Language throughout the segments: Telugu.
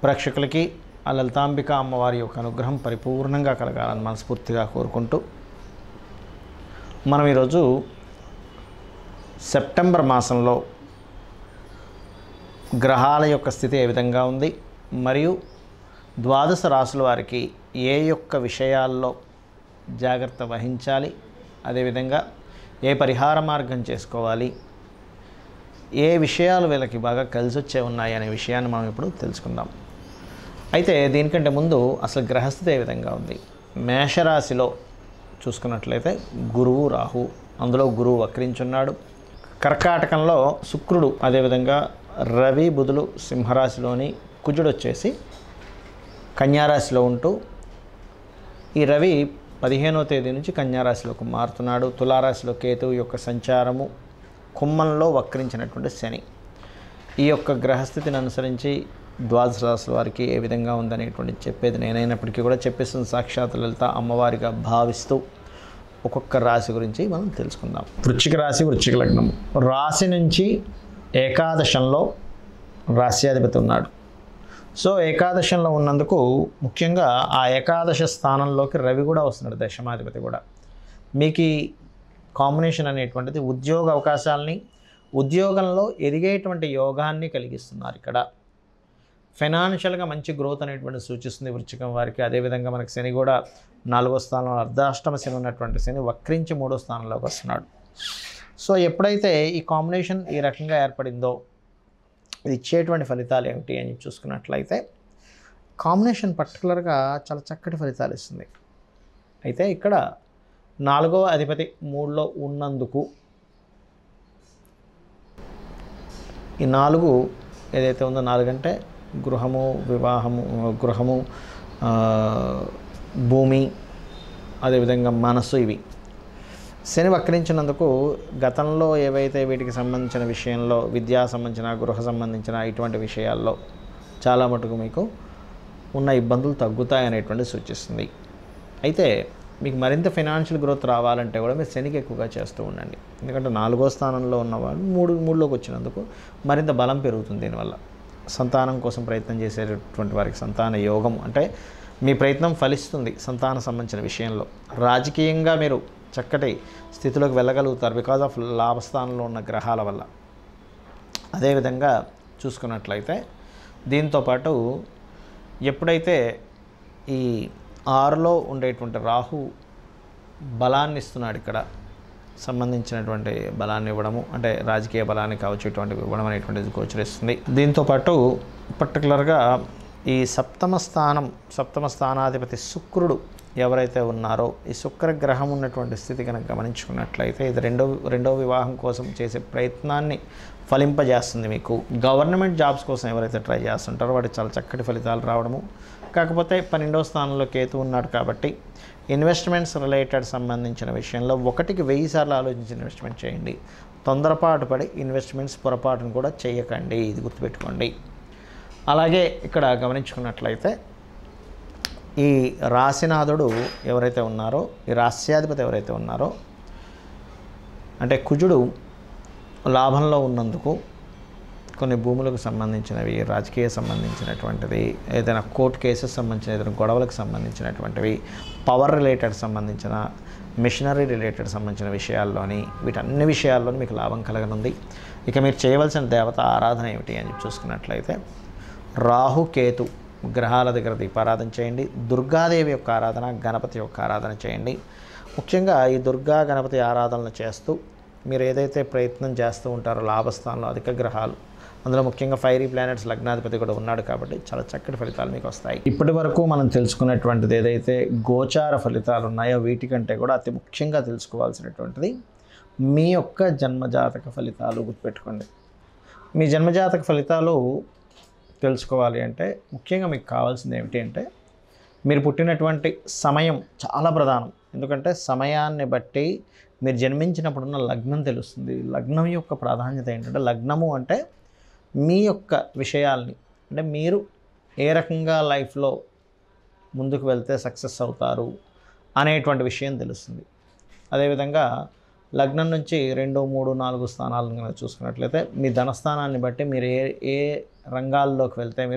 ప్రేక్షకులకి ఆ లలితాంబిక అమ్మవారి యొక్క అనుగ్రహం పరిపూర్ణంగా కలగాలని మనస్ఫూర్తిగా కోరుకుంటూ మనం ఈరోజు సెప్టెంబర్ మాసంలో గ్రహాల యొక్క స్థితి ఏ విధంగా ఉంది మరియు ద్వాదశ రాసుల వారికి ఏ యొక్క విషయాల్లో జాగ్రత్త వహించాలి అదేవిధంగా ఏ పరిహార మార్గం చేసుకోవాలి ఏ విషయాలు వీళ్ళకి బాగా కలిసి వచ్చే ఉన్నాయి అనే విషయాన్ని మనం ఇప్పుడు తెలుసుకుందాం అయితే దీనికంటే ముందు అసలు గ్రహస్థితి ఏ విధంగా ఉంది మేషరాశిలో చూసుకున్నట్లయితే గురువు రాహు అందులో గురువు వక్రించున్నాడు కర్కాటకంలో శుక్రుడు అదేవిధంగా రవి బుధులు సింహరాశిలోని కుజుడు వచ్చేసి కన్యారాశిలో ఉంటూ ఈ రవి పదిహేనో తేదీ నుంచి కన్యారాశిలోకి మారుతున్నాడు తులారాశిలో కేతువు యొక్క సంచారము కుంభంలో వక్రించినటువంటి శని ఈ యొక్క గ్రహస్థితిని అనుసరించి ద్వాదశ రాశుల వారికి ఏ విధంగా ఉందనేటువంటి చెప్పేది నేనైనప్పటికీ కూడా చెప్పేసిన సాక్షాత్ లలిత అమ్మవారిగా భావిస్తూ ఒక్కొక్క రాశి గురించి మనం తెలుసుకుందాం వృశ్చిక రాశి వృశ్చిక లగ్నం రాశి నుంచి ఏకాదశంలో రాశ్యాధిపతి ఉన్నాడు సో ఏకాదశంలో ఉన్నందుకు ముఖ్యంగా ఆ ఏకాదశ స్థానంలోకి రవి కూడా వస్తున్నాడు దశమాధిపతి కూడా మీకు ఈ కాంబినేషన్ అనేటువంటిది ఉద్యోగ అవకాశాలని ఉద్యోగంలో ఎదిగేటువంటి యోగాన్ని కలిగిస్తున్నారు ఇక్కడ ఫైనాన్షియల్గా మంచి గ్రోత్ అనేటువంటి సూచిస్తుంది వృచ్చికం వారికి అదేవిధంగా మనకి శని కూడా నాలుగో స్థానంలో అర్ధాష్టమ శని ఉన్నటువంటి శని వక్రించి మూడో స్థానంలోకి వస్తున్నాడు సో ఎప్పుడైతే ఈ కాంబినేషన్ ఈ రకంగా ఏర్పడిందో ఇది ఇచ్చేటువంటి ఫలితాలు ఏమిటి అని చూసుకున్నట్లయితే కాంబినేషన్ పర్టికులర్గా చాలా చక్కటి ఫలితాలు ఇస్తుంది అయితే ఇక్కడ నాలుగో అధిపతి మూడులో ఉన్నందుకు ఈ నాలుగు ఏదైతే ఉందో నాలుగంటే గృహము వివాహము గృహము ఆ, భూమి అదేవిధంగా మనస్సు ఇవి శని వక్రించినందుకు గతంలో ఏవైతే వీటికి సంబంధించిన విషయంలో విద్యా సంబంధించిన గృహ సంబంధించిన ఇటువంటి విషయాల్లో చాలా మటుకు మీకు ఉన్న ఇబ్బందులు తగ్గుతాయనేటువంటి సూచిస్తుంది అయితే మీకు మరింత ఫైనాన్షియల్ గ్రోత్ రావాలంటే కూడా మీరు శనికి ఎక్కువగా చేస్తూ ఉండండి ఎందుకంటే నాలుగో స్థానంలో ఉన్నవాళ్ళు మూడు మూడులోకి వచ్చినందుకు మరింత బలం పెరుగుతుంది దీనివల్ల సంతానం కోసం ప్రయత్నం చేసేటటువంటి వారికి సంతాన యోగం అంటే మీ ప్రయత్నం ఫలిస్తుంది సంతాన సంబంధించిన విషయంలో రాజకీయంగా మీరు చక్కటి స్థితిలోకి వెళ్ళగలుగుతారు బికాజ్ ఆఫ్ లాభస్థానంలో ఉన్న గ్రహాల వల్ల అదేవిధంగా చూసుకున్నట్లయితే దీంతోపాటు ఎప్పుడైతే ఈ ఆరులో ఉండేటువంటి రాహు బలాన్ని ఇస్తున్నాడు ఇక్కడ సంబంధించినటువంటి బలాన్ని ఇవ్వడము అంటే రాజకీయ బలాన్ని కావచ్చు ఇటువంటివి ఇవ్వడం అనేటువంటిది గోచరిస్తుంది దీంతోపాటు పర్టికులర్గా ఈ సప్తమ స్థానం సప్తమ స్థానాధిపతి శుక్రుడు ఎవరైతే ఉన్నారో ఈ శుక్ర గ్రహం ఉన్నటువంటి స్థితి కనుక గమనించుకున్నట్లయితే ఇది రెండో రెండో వివాహం కోసం చేసే ప్రయత్నాన్ని ఫలింపజేస్తుంది మీకు గవర్నమెంట్ జాబ్స్ కోసం ఎవరైతే ట్రై చేస్తుంటారో వాటికి చాలా చక్కటి ఫలితాలు రావడము కాకపోతే పన్నెండో స్థానంలో కేతు ఉన్నాడు కాబట్టి ఇన్వెస్ట్మెంట్స్ రిలేటెడ్ సంబంధించిన విషయంలో ఒకటికి వెయ్యి సార్లు ఆలోచించి ఇన్వెస్ట్మెంట్ చేయండి తొందరపాటు పడి ఇన్వెస్ట్మెంట్స్ పొరపాటును కూడా చేయకండి ఇది గుర్తుపెట్టుకోండి అలాగే ఇక్కడ గమనించుకున్నట్లయితే ఈ రాశినాథుడు ఎవరైతే ఉన్నారో ఈ రాస్యాధిపతి ఎవరైతే ఉన్నారో అంటే కుజుడు లాభంలో ఉన్నందుకు కొన్ని భూములకు సంబంధించినవి రాజకీయ సంబంధించినటువంటిది ఏదైనా కోర్టు కేసెస్ సంబంధించిన ఏదైనా గొడవలకు సంబంధించినటువంటివి పవర్ రిలేటెడ్ సంబంధించిన మిషనరీ రిలేటెడ్ సంబంధించిన విషయాల్లోని వీటన్ని విషయాల్లోని మీకు లాభం కలగనుంది ఇక మీరు చేయవలసిన దేవత ఆరాధన ఏమిటి అని చెప్పి చూసుకున్నట్లయితే రాహు కేతు గ్రహాల దగ్గర దీపారాధన చేయండి దుర్గాదేవి యొక్క ఆరాధన గణపతి యొక్క ఆరాధన చేయండి ముఖ్యంగా ఈ దుర్గా గణపతి ఆరాధనలు చేస్తూ మీరు ఏదైతే ప్రయత్నం చేస్తూ ఉంటారో లాభస్థానంలో అధిక గ్రహాలు అందులో ముఖ్యంగా ఫైరీ ప్లానెట్స్ లగ్నాధిపతి కూడా ఉన్నాడు కాబట్టి చాలా చక్కటి ఫలితాలు మీకు వస్తాయి ఇప్పటి వరకు మనం తెలుసుకున్నటువంటిది ఏదైతే గోచార ఫలితాలు ఉన్నాయో వీటికంటే కూడా అతి ముఖ్యంగా తెలుసుకోవాల్సినటువంటిది మీ యొక్క జన్మజాతక ఫలితాలు గుర్తుపెట్టుకోండి మీ జన్మజాతక ఫలితాలు తెలుసుకోవాలి అంటే ముఖ్యంగా మీకు కావాల్సింది ఏమిటి అంటే మీరు పుట్టినటువంటి సమయం చాలా ప్రధానం ఎందుకంటే సమయాన్ని బట్టి మీరు జన్మించినప్పుడున్న లగ్నం తెలుస్తుంది లగ్నం యొక్క ప్రాధాన్యత ఏంటంటే లగ్నము అంటే మీ యొక్క విషయాల్ని అంటే మీరు ఏ రకంగా లైఫ్లో ముందుకు వెళ్తే సక్సెస్ అవుతారు అనేటువంటి విషయం తెలుస్తుంది అదేవిధంగా లగ్నం నుంచి రెండు మూడు నాలుగు స్థానాలను కనుక చూసుకున్నట్లయితే మీ ధనస్థానాన్ని బట్టి మీరు ఏ ఏ రంగాల్లోకి వెళ్తే మీరు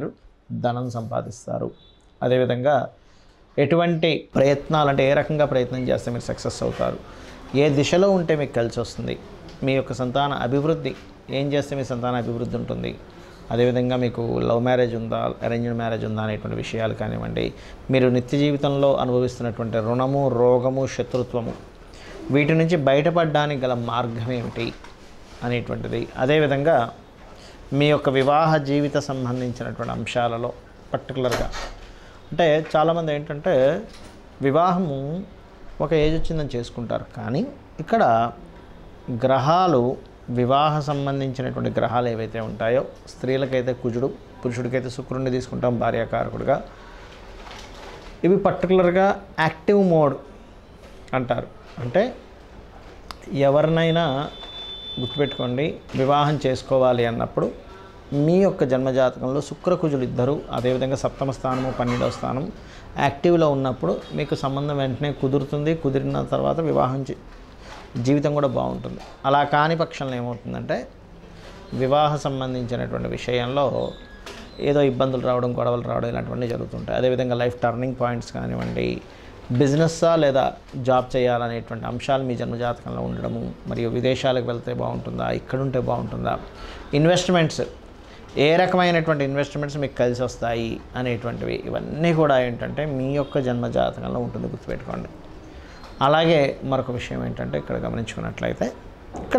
ధనం సంపాదిస్తారు అదేవిధంగా ఎటువంటి ప్రయత్నాలు అంటే ఏ రకంగా ప్రయత్నం చేస్తే మీరు సక్సెస్ అవుతారు ఏ దిశలో ఉంటే మీకు కలిసి వస్తుంది మీ యొక్క సంతాన అభివృద్ధి ఏం చేస్తే మీ సంతాన అభివృద్ధి ఉంటుంది అదేవిధంగా మీకు లవ్ మ్యారేజ్ ఉందా అరేంజ్డ్ మ్యారేజ్ ఉందా అనేటువంటి విషయాలు కానివ్వండి మీరు నిత్య జీవితంలో అనుభవిస్తున్నటువంటి రుణము రోగము శత్రుత్వము వీటి నుంచి బయటపడడానికి గల మార్గం ఏమిటి అనేటువంటిది అదేవిధంగా మీ యొక్క వివాహ జీవిత సంబంధించినటువంటి అంశాలలో పర్టికులర్గా అంటే చాలామంది ఏంటంటే వివాహము ఒక ఏజ్ వచ్చిందని చేసుకుంటారు కానీ ఇక్కడ గ్రహాలు వివాహ సంబంధించినటువంటి గ్రహాలు ఏవైతే ఉంటాయో స్త్రీలకైతే కుజుడు పురుషుడికైతే శుక్రుడిని తీసుకుంటాం భార్యాకారకుడుగా ఇవి పర్టికులర్గా యాక్టివ్ మోడ్ అంటారు అంటే ఎవరినైనా గుర్తుపెట్టుకోండి వివాహం చేసుకోవాలి అన్నప్పుడు మీ యొక్క జన్మజాతకంలో శుక్రకుజులు ఇద్దరు అదేవిధంగా సప్తమ స్థానము పన్నెండవ స్థానం యాక్టివ్లో ఉన్నప్పుడు మీకు సంబంధం వెంటనే కుదురుతుంది కుదిరిన తర్వాత వివాహం చే- జీవితం కూడా బాగుంటుంది అలా కాని పక్షంలో ఏమవుతుందంటే వివాహ సంబంధించినటువంటి విషయంలో ఏదో ఇబ్బందులు రావడం గొడవలు రావడం ఇలాంటివన్నీ జరుగుతుంటాయి అదేవిధంగా లైఫ్ టర్నింగ్ పాయింట్స్ కానివ్వండి బిజినెస్సా లేదా జాబ్ చేయాలనేటువంటి అంశాలు మీ జన్మజాతకంలో ఉండడము మరియు విదేశాలకు వెళ్తే బాగుంటుందా ఇక్కడుంటే బాగుంటుందా ఇన్వెస్ట్మెంట్స్ ఏ రకమైనటువంటి ఇన్వెస్ట్మెంట్స్ మీకు కలిసి వస్తాయి అనేటువంటివి ఇవన్నీ కూడా ఏంటంటే మీ యొక్క జన్మజాతకంలో ఉంటుంది గుర్తుపెట్టుకోండి అలాగే మరొక విషయం ఏంటంటే ఇక్కడ గమనించుకున్నట్లయితే ఇక్కడ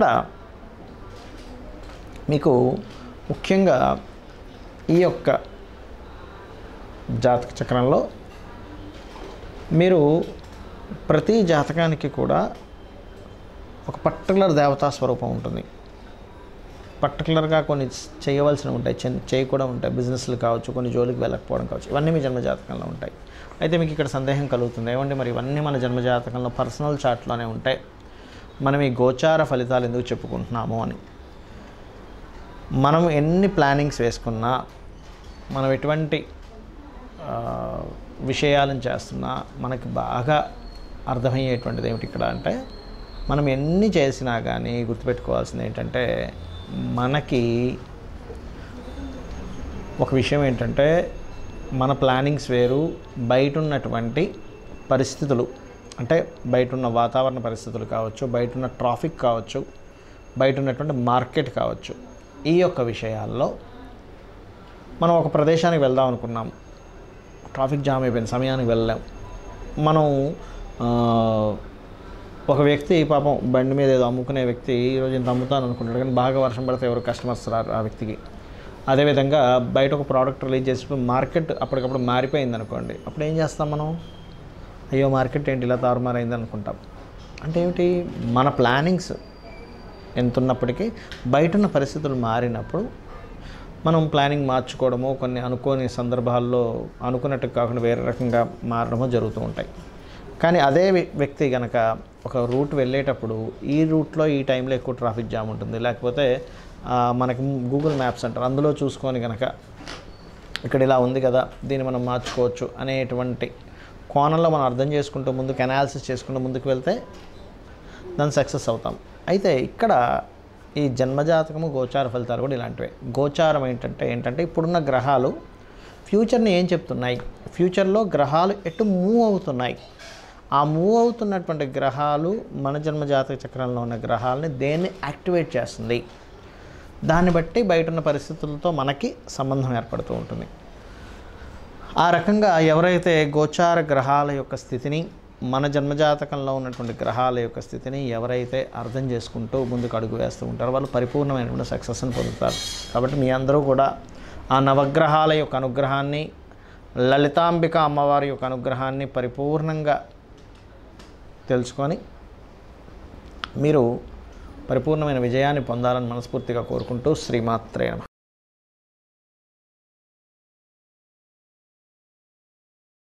మీకు ముఖ్యంగా ఈ యొక్క జాతక చక్రంలో మీరు ప్రతి జాతకానికి కూడా ఒక పర్టికులర్ దేవతా స్వరూపం ఉంటుంది పర్టికులర్గా కొన్ని చేయవలసినవి ఉంటాయి చిన్న చేయి కూడా ఉంటాయి బిజినెస్లు కావచ్చు కొన్ని జోలికి వెళ్ళకపోవడం కావచ్చు ఇవన్నీ మీ జన్మజాతకంలో ఉంటాయి అయితే మీకు ఇక్కడ సందేహం కలుగుతుంది ఏమండి మరి ఇవన్నీ మన జన్మజాతకంలో పర్సనల్ చార్ట్లోనే ఉంటాయి మనం ఈ గోచార ఫలితాలు ఎందుకు చెప్పుకుంటున్నాము అని మనం ఎన్ని ప్లానింగ్స్ వేసుకున్నా మనం ఎటువంటి ఆ, విషయాలను చేస్తున్నా మనకి బాగా అర్థమయ్యేటువంటిది ఏమిటి ఇక్కడ అంటే మనం ఎన్ని చేసినా కానీ గుర్తుపెట్టుకోవాల్సింది ఏంటంటే మనకి ఒక విషయం ఏంటంటే మన ప్లానింగ్స్ వేరు బయట ఉన్నటువంటి పరిస్థితులు అంటే బయట ఉన్న వాతావరణ పరిస్థితులు కావచ్చు బయట ఉన్న ట్రాఫిక్ కావచ్చు బయట ఉన్నటువంటి మార్కెట్ కావచ్చు ఈ యొక్క విషయాల్లో మనం ఒక ప్రదేశానికి వెళ్దాం అనుకున్నాం ట్రాఫిక్ జామ్ అయిపోయింది సమయానికి వెళ్ళలేం మనం ఆ, ఒక వ్యక్తి పాపం బండి మీద ఏదో అమ్ముకునే వ్యక్తి ఈరోజు ఇంత అమ్ముతాను అనుకుంటాడు కానీ బాగా వర్షం పడితే ఎవరు కస్టమర్స్ రారు ఆ వ్యక్తికి అదేవిధంగా బయట ఒక ప్రోడక్ట్ రిలీజ్ చేసినప్పుడు మార్కెట్ అప్పటికప్పుడు మారిపోయింది అనుకోండి అప్పుడు ఏం చేస్తాం మనం అయ్యో మార్కెట్ ఏంటి ఇలా తారుమారైంది అనుకుంటాం అంటే ఏమిటి మన ప్లానింగ్స్ ఎంత ఉన్నప్పటికీ బయట ఉన్న పరిస్థితులు మారినప్పుడు మనం ప్లానింగ్ మార్చుకోవడము కొన్ని అనుకోని సందర్భాల్లో అనుకున్నట్టు కాకుండా వేరే రకంగా మారడమో జరుగుతూ ఉంటాయి కానీ అదే వ్య- వ్యక్తి కనుక ఒక రూట్ వెళ్ళేటప్పుడు ఈ రూట్లో ఈ టైంలో ఎక్కువ ట్రాఫిక్ జామ్ ఉంటుంది లేకపోతే ఆ, మనకి గూగుల్ మ్యాప్స్ అంటారు అందులో చూసుకొని కనుక ఇక్కడ ఇలా ఉంది కదా దీన్ని మనం మార్చుకోవచ్చు అనేటువంటి కోణంలో మనం అర్థం చేసుకుంటూ ముందుకు అనాలిసిస్ చేసుకుంటూ ముందుకు వెళ్తే దాన్ని సక్సెస్ అవుతాం అయితే ఇక్కడ ఈ జన్మజాతకము గోచార ఫలితాలు కూడా ఇలాంటివే గోచారం ఏంటంటే ఏంటంటే ఇప్పుడున్న గ్రహాలు ఫ్యూచర్ని ఏం చెప్తున్నాయి ఫ్యూచర్లో గ్రహాలు ఎటు మూవ్ అవుతున్నాయి ఆ మూవ్ అవుతున్నటువంటి గ్రహాలు మన జన్మజాతక చక్రంలో ఉన్న గ్రహాలని దేన్ని యాక్టివేట్ చేస్తుంది దాన్ని బట్టి బయట ఉన్న పరిస్థితులతో మనకి సంబంధం ఏర్పడుతూ ఉంటుంది ఆ రకంగా ఎవరైతే గోచార గ్రహాల యొక్క స్థితిని మన జన్మజాతకంలో ఉన్నటువంటి గ్రహాల యొక్క స్థితిని ఎవరైతే అర్థం చేసుకుంటూ ముందుకు అడుగు వేస్తూ ఉంటారో వాళ్ళు పరిపూర్ణమైనటువంటి సక్సెస్ని పొందుతారు కాబట్టి మీ అందరూ కూడా ఆ నవగ్రహాల యొక్క అనుగ్రహాన్ని లలితాంబిక అమ్మవారి యొక్క అనుగ్రహాన్ని పరిపూర్ణంగా తెలుసుకొని మీరు పరిపూర్ణమైన విజయాన్ని పొందాలని మనస్ఫూర్తిగా కోరుకుంటూ శ్రీమాత్రే నమః